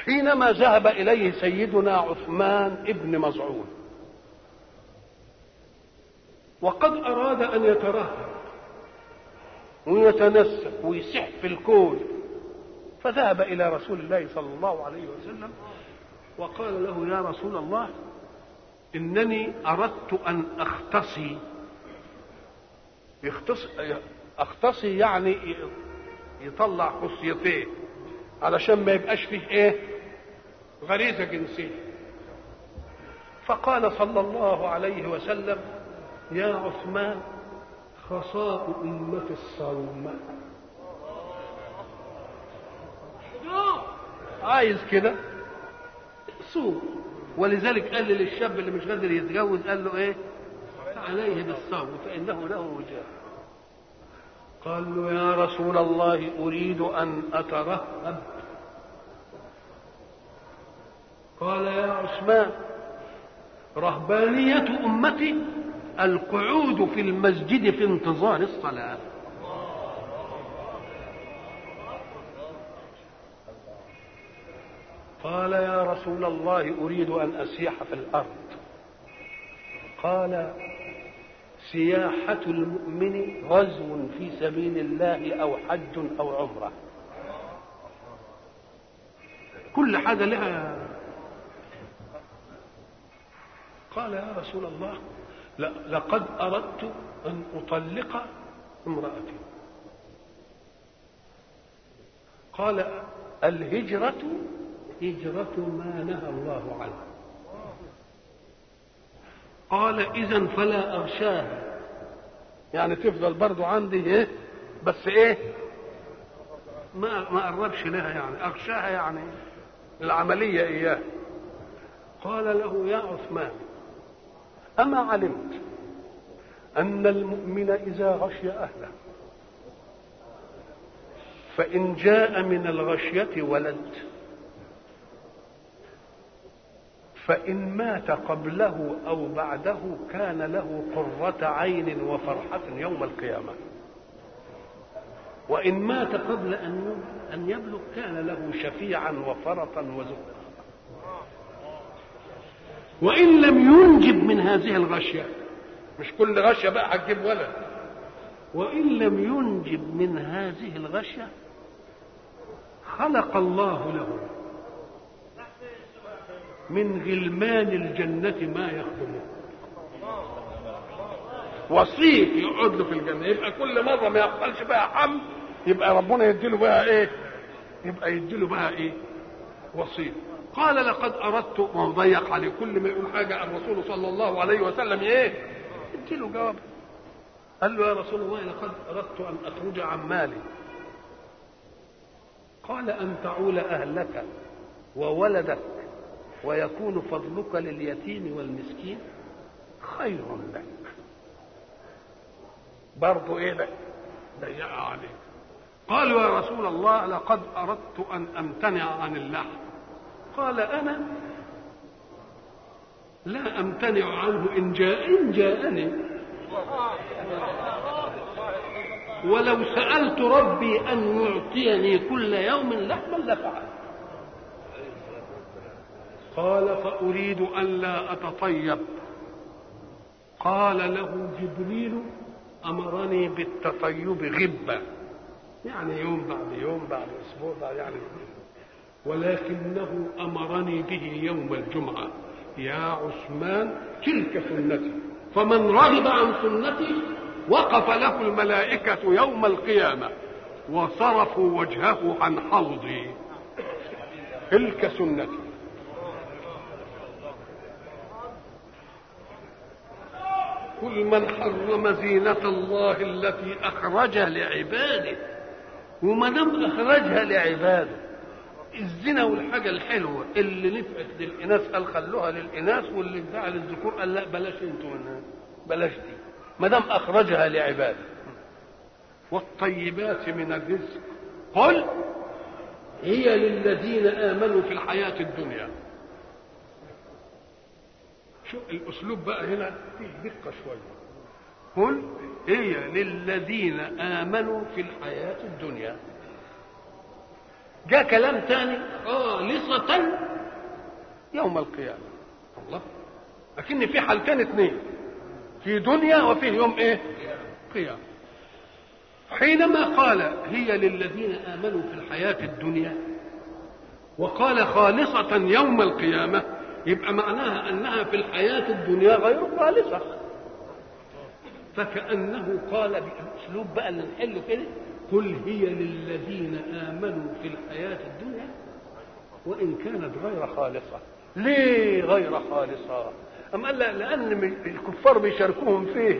حينما ذهب اليه سيدنا عثمان ابن مزعون وقد اراد ان يترهب ويتنسك ويسح في الكون فذهب الى رسول الله صلى الله عليه وسلم وقال له يا رسول الله انني اردت ان اختصي يختص اختصي يعني يطلع خصيتين علشان ما يبقاش فيه ايه غريزه جنسيه فقال صلى الله عليه وسلم يا عثمان خصاء أمة الصوم عايز كده صوم ولذلك قال للشاب اللي مش قادر يتجوز قال له ايه عليه بالصوم فإنه له وجاه قال له يا رسول الله أريد أن أترهب قال يا عثمان رهبانية أمتي القعود في المسجد في انتظار الصلاة قال يا رسول الله أريد أن أسيح في الأرض قال سياحة المؤمن غزو في سبيل الله أو حج أو عمرة كل حاجة لها قال يا رسول الله لا لقد أردت أن أطلق امرأتي قال الهجرة هجرة ما نهى الله عنه قال إذا فلا أغشاها يعني تفضل برضو عندي إيه بس إيه ما ما قربش لها يعني أغشاها يعني العملية إياه قال له يا عثمان أما علمت أن المؤمن إذا غشي أهله فإن جاء من الغشية ولد فإن مات قبله أو بعده كان له قرة عين وفرحة يوم القيامة وإن مات قبل أن أن يبلغ كان له شفيعا وفرطا وزهرا وإن لم ينجب من هذه الغشية مش كل غشية بقى هتجيب ولد وإن لم ينجب من هذه الغشية خلق الله له من غلمان الجنة ما يخدمه وصيف يقعد له في الجنة يبقى كل مرة ما يحصلش بقى حمل يبقى ربنا يديله بقى ايه يبقى يديله بقى ايه وصيف قال لقد اردت ما هو ضيق عليه كل ما يقول حاجه الرسول صلى الله عليه وسلم ايه اديله جواب قال له يا رسول الله لقد اردت ان اخرج عن مالي قال ان تعول اهلك وولدك ويكون فضلك لليتيم والمسكين خير لك برضو ايه ده ضيق عليه قالوا يا رسول الله لقد اردت ان امتنع عن اللحم قال انا لا امتنع عنه ان جاء ان جاءني ولو سالت ربي ان يعطيني كل يوم لحما لفعل قال فاريد ان لا اتطيب قال له جبريل امرني بالتطيب غبه يعني يوم بعد يوم بعد اسبوع بعد يعني ولكنه امرني به يوم الجمعه يا عثمان تلك سنتي فمن رغب عن سنتي وقف له الملائكه يوم القيامه وصرفوا وجهه عن حوضي تلك سنتي كل من حرم زينة الله التي أخرج لعباده وما دام أخرجها لعباده الزنا والحاجة الحلوة اللي نفعت للإناث قال خلوها للإناث واللي بتاع للذكور قال لا بلاش انتوا منها بلاش دي ما دام أخرجها لعباده والطيبات من الرزق قل هي للذين آمنوا في الحياة الدنيا شو الاسلوب بقى هنا فيه دقه شويه قل هي للذين امنوا في الحياه الدنيا جاء كلام تاني اه خالصة يوم القيامة الله لكن في حالتين اثنين في دنيا وفيه يوم ايه قيامة حينما قال هي للذين آمنوا في الحياة الدنيا وقال خالصة يوم القيامة يبقى معناها أنها في الحياة الدنيا غير خالصة فكأنه قال بأسلوب بقى اللي نحله كده قل هي للذين آمنوا في الحياة الدنيا وإن كانت غير خالصة ليه غير خالصة أم قال لأن الكفار بيشاركوهم فيه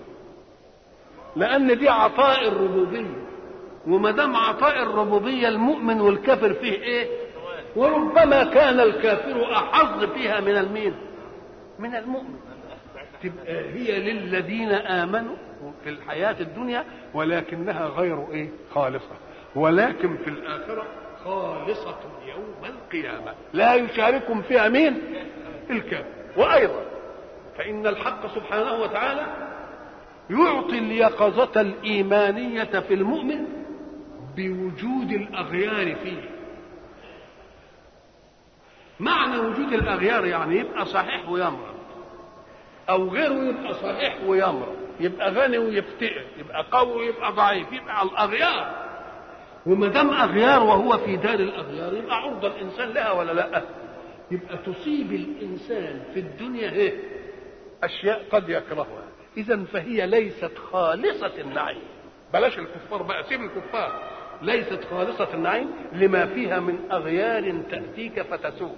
لأن دي عطاء الربوبية وما دام عطاء الربوبية المؤمن والكافر فيه إيه؟ وربما كان الكافر أحظ فيها من المين؟ من المؤمن تبقى هي للذين آمنوا في الحياة الدنيا ولكنها غير إيه؟ خالصة ولكن في الآخرة خالصة يوم القيامة لا يشاركهم فيها مين؟ الكافر وأيضا فإن الحق سبحانه وتعالى يعطي اليقظة الإيمانية في المؤمن بوجود الأغيار فيه معنى وجود الأغيار يعني يبقى صحيح ويمرض أو غيره يبقى صحيح ويمرض يبقى غني ويفتقر يبقى قوي ويبقى ضعيف يبقى الأغيار وما دام أغيار وهو في دار الأغيار يبقى عرضة الإنسان لها ولا لا يبقى تصيب الإنسان في الدنيا إيه أشياء قد يكرهها إذا فهي ليست خالصة النعيم بلاش الكفار بقى سيب الكفار ليست خالصة النعيم لما فيها من أغيار تأتيك فتسوءك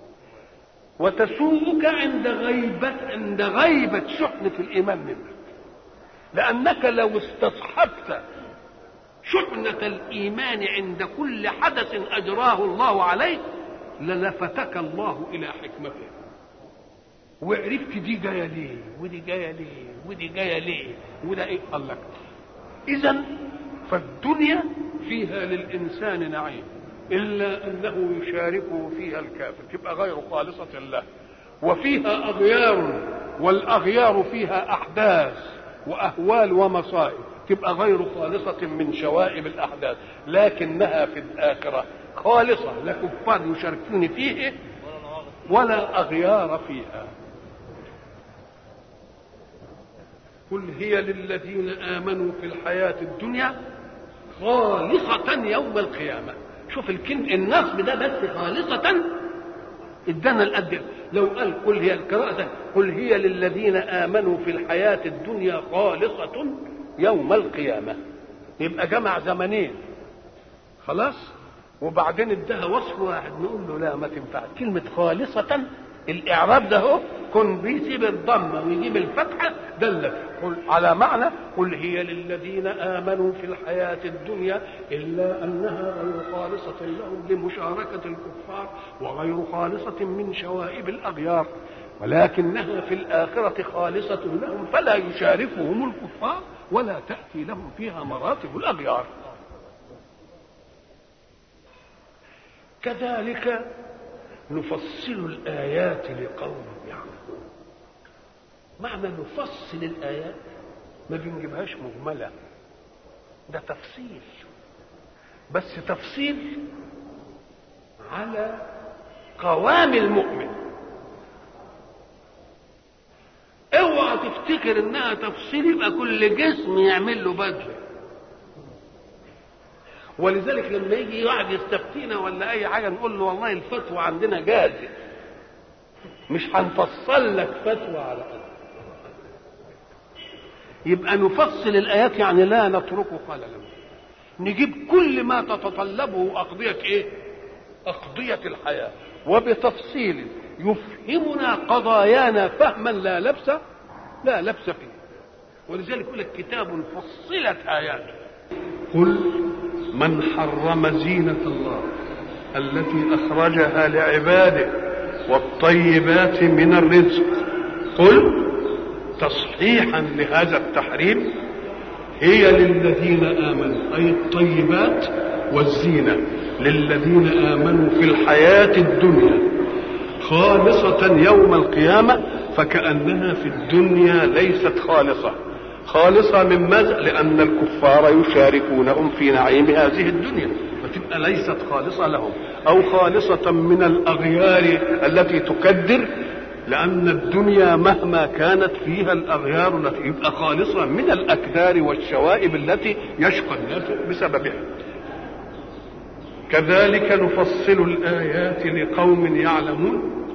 وتسوءك عند غيبة عند غيبة شحنة الإيمان منك لأنك لو استصحبت شحنة الإيمان عند كل حدث أجراه الله عليك للفتك الله إلى حكمته وعرفت دي جايه ليه ودي جايه ليه ودي جايه ليه وده ايه قال لك اذا فالدنيا فيها للانسان نعيم الا انه يشاركه فيها الكافر تبقى غير خالصه له وفيها اغيار والاغيار فيها احداث واهوال ومصائب تبقى غير خالصة من شوائب الأحداث لكنها في الآخرة خالصة لا كفار يشاركون فيه ولا أغيار فيها قل هي للذين آمنوا في الحياة الدنيا خالصة يوم القيامة شوف الكلمة النصب ده بس خالصة ادانا الأدب لو قال قل هي القراءة قل هي للذين آمنوا في الحياة الدنيا خالصة يوم القيامة يبقى جمع زمنين خلاص وبعدين اداها وصف واحد نقول له لا ما تنفع كلمة خالصة الإعراب ده هو كن بيسيب الضمة ويجيب الفتحة دلت قل على معنى قل هي للذين آمنوا في الحياة الدنيا إلا أنها غير خالصة لهم لمشاركة الكفار وغير خالصة من شوائب الأغيار ولكنها في الآخرة خالصة لهم فلا يشاركهم الكفار ولا تأتي لهم فيها مراتب الأغيار كذلك نفصل الآيات لقوم يعلمون معنى نفصل الآيات ما بنجيبهاش مجملة ده تفصيل بس تفصيل على قوام المؤمن اوعى تفتكر انها تفصيل يبقى كل جسم يعمل له بدله ولذلك لما يجي واحد يستفتينا ولا اي حاجه نقول له والله الفتوى عندنا جاهزه مش هنفصل لك فتوى على قد يبقى نفصل الايات يعني لا نتركه خللا نجيب كل ما تتطلبه اقضيه ايه اقضيه الحياه وبتفصيل يفهمنا قضايانا فهما لا لبس لا لبس فيه ولذلك يقول لك كتاب فصلت اياته قل من حرم زينة الله التي أخرجها لعباده والطيبات من الرزق قل تصحيحا لهذا التحريم هي للذين آمنوا أي الطيبات والزينة للذين آمنوا في الحياة الدنيا خالصة يوم القيامة فكأنها في الدنيا ليست خالصة خالصة من ماذا؟ لأن الكفار يشاركونهم في نعيم هذه الدنيا تبقى ليست خالصة لهم أو خالصة من الأغيار التي تكدر لأن الدنيا مهما كانت فيها الأغيار التي يبقى خالصة من الأكدار والشوائب التي يشقى الناس بسببها كذلك نفصل الآيات لقوم يعلمون